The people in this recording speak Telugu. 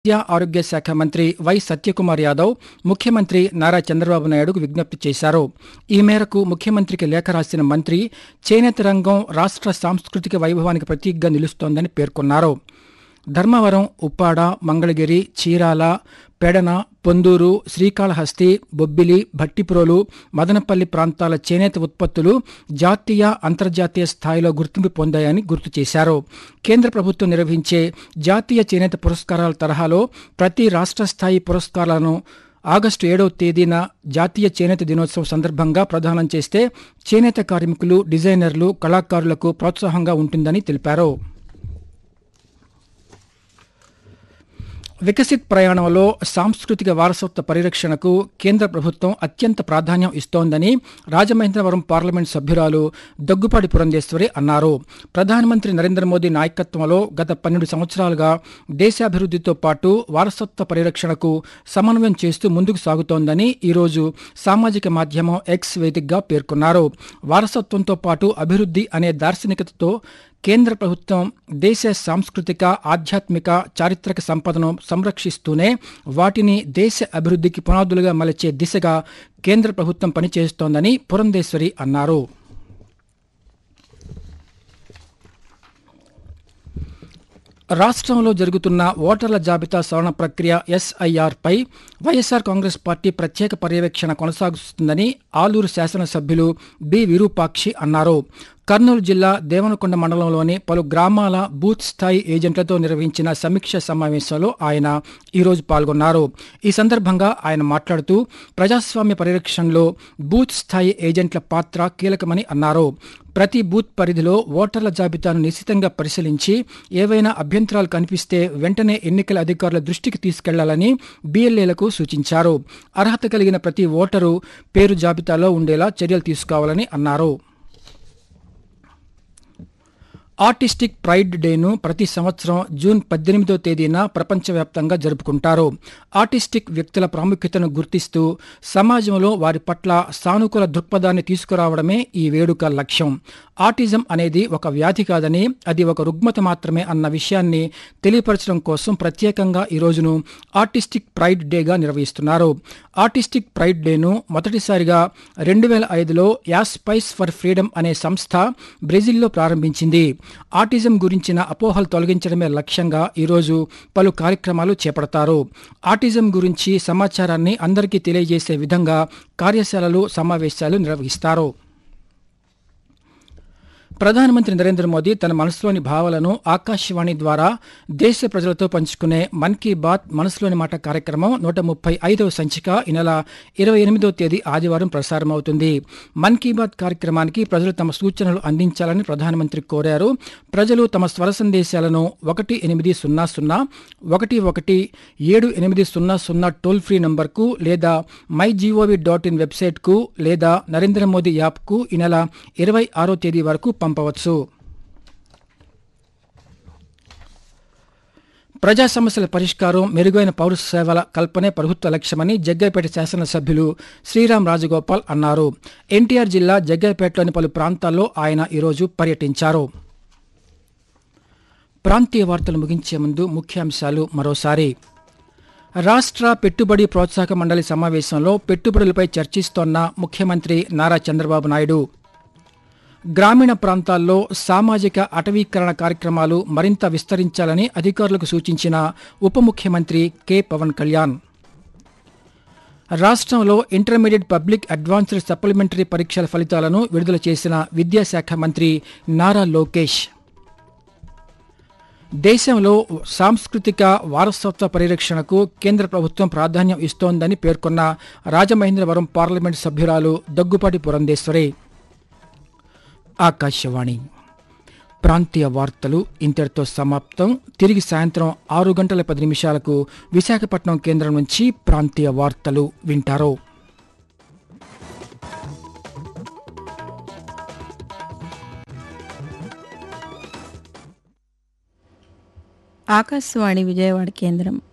విద్యా ఆరోగ్య శాఖ మంత్రి వై సత్యకుమార్ యాదవ్ ముఖ్యమంత్రి నారా చంద్రబాబు నాయుడుకు విజ్ఞప్తి చేశారు ఈ మేరకు ముఖ్యమంత్రికి లేఖ రాసిన మంత్రి చేనేత రంగం రాష్ట్ర సాంస్కృతిక వైభవానికి ప్రతీకగా నిలుస్తోందని పేర్కొన్నారు ధర్మవరం ఉప్పాడ మంగళగిరి చీరాల పెడన పొందూరు శ్రీకాళహస్తి బొబ్బిలి భట్టిప్రోలు మదనపల్లి ప్రాంతాల చేనేత ఉత్పత్తులు జాతీయ అంతర్జాతీయ స్థాయిలో గుర్తింపు పొందాయని గుర్తు చేశారు కేంద్ర ప్రభుత్వం నిర్వహించే జాతీయ చేనేత పురస్కారాల తరహాలో ప్రతి రాష్ట్ర స్థాయి పురస్కారాలను ఆగస్టు ఏడవ తేదీన జాతీయ చేనేత దినోత్సవం సందర్భంగా ప్రదానం చేస్తే చేనేత కార్మికులు డిజైనర్లు కళాకారులకు ప్రోత్సాహంగా ఉంటుందని తెలిపారు వికసిత్ ప్రయాణంలో సాంస్కృతిక వారసత్వ పరిరక్షణకు కేంద్ర ప్రభుత్వం అత్యంత ప్రాధాన్యం ఇస్తోందని రాజమహేంద్రవరం పార్లమెంట్ సభ్యురాలు దగ్గుపాటి పురంధేశ్వరి అన్నారు ప్రధానమంత్రి నరేంద్ర మోదీ నాయకత్వంలో గత పన్నెండు సంవత్సరాలుగా దేశాభివృద్ధితో పాటు వారసత్వ పరిరక్షణకు సమన్వయం చేస్తూ ముందుకు సాగుతోందని ఈరోజు సామాజిక మాధ్యమం ఎక్స్ వేదికగా పేర్కొన్నారు వారసత్వంతో పాటు అభివృద్ధి అనే దార్శనికతతో కేంద్ర ప్రభుత్వం దేశ సాంస్కృతిక ఆధ్యాత్మిక చారిత్రక సంపదను సంరక్షిస్తూనే వాటిని దేశ అభివృద్ధికి పునాదులుగా మలచే దిశగా కేంద్ర ప్రభుత్వం పనిచేస్తోందని పురంధేశ్వరి అన్నారు రాష్ట్రంలో జరుగుతున్న ఓటర్ల జాబితా సవరణ ప్రక్రియ ఎస్ఐఆర్ పై వైఎస్ఆర్ కాంగ్రెస్ పార్టీ ప్రత్యేక పర్యవేక్షణ కొనసాగుతుందని ఆలూరు శాసనసభ్యులు బి విరూపాక్షి అన్నారు కర్నూలు జిల్లా దేవనకొండ మండలంలోని పలు గ్రామాల బూత్ స్థాయి ఏజెంట్లతో నిర్వహించిన సమీక్ష సమావేశంలో ఆయన ఈరోజు పాల్గొన్నారు ఈ సందర్భంగా ఆయన మాట్లాడుతూ ప్రజాస్వామ్య పరిరక్షణలో బూత్ స్థాయి ఏజెంట్ల పాత్ర కీలకమని అన్నారు ప్రతి బూత్ పరిధిలో ఓటర్ల జాబితాను నిశితంగా పరిశీలించి ఏవైనా అభ్యంతరాలు కనిపిస్తే వెంటనే ఎన్నికల అధికారుల దృష్టికి తీసుకెళ్లాలని బీఎల్ఏలకు సూచించారు అర్హత కలిగిన ప్రతి ఓటరు పేరు జాబితాలో ఉండేలా చర్యలు తీసుకోవాలని అన్నారు ఆర్టిస్టిక్ ప్రైడ్ డేను ప్రతి సంవత్సరం జూన్ పద్దెనిమిదో తేదీన ప్రపంచవ్యాప్తంగా జరుపుకుంటారు ఆర్టిస్టిక్ వ్యక్తుల ప్రాముఖ్యతను గుర్తిస్తూ సమాజంలో వారి పట్ల సానుకూల దృక్పథాన్ని తీసుకురావడమే ఈ వేడుక లక్ష్యం ఆటిజం అనేది ఒక వ్యాధి కాదని అది ఒక రుగ్మత మాత్రమే అన్న విషయాన్ని తెలియపరచడం కోసం ప్రత్యేకంగా ఈ రోజును ఆర్టిస్టిక్ ప్రైడ్ డేగా నిర్వహిస్తున్నారు ఆర్టిస్టిక్ ప్రైడ్ డేను మొదటిసారిగా రెండు వేల ఐదులో యాస్పైస్ ఫర్ ఫ్రీడమ్ అనే సంస్థ బ్రెజిల్లో ప్రారంభించింది ఆటిజం గురించిన అపోహలు తొలగించడమే లక్ష్యంగా ఈరోజు పలు కార్యక్రమాలు చేపడతారు ఆటిజం గురించి సమాచారాన్ని అందరికీ తెలియజేసే విధంగా కార్యశాలలు సమావేశాలు నిర్వహిస్తారు ప్రధానమంత్రి నరేంద్ర మోదీ తన మనసులోని భావాలను ఆకాశవాణి ద్వారా దేశ ప్రజలతో పంచుకునే మన్ కీ బాత్ మనసులోని మాట కార్యక్రమం నూట ముప్పై ఐదవ సంచిక ఈ నెల ఇరవై ఎనిమిదో తేదీ ఆదివారం ప్రసారమవుతుంది మన్ కీ బాత్ కార్యక్రమానికి ప్రజలు తమ సూచనలు అందించాలని ప్రధానమంత్రి కోరారు ప్రజలు తమ స్వర సందేశాలను ఒకటి ఎనిమిది సున్నా సున్నా ఒకటి ఒకటి ఏడు ఎనిమిది సున్నా సున్నా టోల్ ఫ్రీ నంబర్కు లేదా మై జీఓవి డాట్ ఇన్ వెబ్సైట్కు లేదా నరేంద్ర మోదీ యాప్కు ఈ నెల ఇరవై ఆరో తేదీ వరకు పంపవచ్చు ప్రజా సమస్యల పరిష్కారం మెరుగైన పౌర సేవల కల్పనే ప్రభుత్వ లక్ష్యమని జగ్గైపేట శాసనసభ్యులు శ్రీరామ్ రాజగోపాల్ అన్నారు ఎన్టీఆర్ జిల్లా జగ్గైపేటలోని పలు ప్రాంతాల్లో ఆయన ఈరోజు పర్యటించారు ప్రాంతీయ వార్తలు ముగించే ముందు ముఖ్యాంశాలు మరోసారి రాష్ట్ర పెట్టుబడి ప్రోత్సాహక మండలి సమావేశంలో పెట్టుబడులపై చర్చిస్తోన్న ముఖ్యమంత్రి నారా చంద్రబాబు నాయుడు గ్రామీణ ప్రాంతాల్లో సామాజిక అటవీకరణ కార్యక్రమాలు మరింత విస్తరించాలని అధికారులకు సూచించిన ఉప ముఖ్యమంత్రి కె పవన్ కళ్యాణ్ రాష్ట్రంలో ఇంటర్మీడియట్ పబ్లిక్ అడ్వాన్స్డ్ సప్లిమెంటరీ పరీక్షల ఫలితాలను విడుదల చేసిన విద్యాశాఖ మంత్రి నారా లోకేష్ దేశంలో సాంస్కృతిక వారసత్వ పరిరక్షణకు కేంద్ర ప్రభుత్వం ప్రాధాన్యం ఇస్తోందని పేర్కొన్న రాజమహేంద్రవరం పార్లమెంట్ సభ్యురాలు దగ్గుపాటి పురంధేశ్వరి ఆకాశవాణి ప్రాంతీయ వార్తలు ఇంతటితో సమాప్తం తిరిగి సాయంత్రం ఆరు గంటల పది నిమిషాలకు విశాఖపట్నం కేంద్రం నుంచి ప్రాంతీయ వార్తలు వింటారు ఆకాశవాణి విజయవాడ కేంద్రం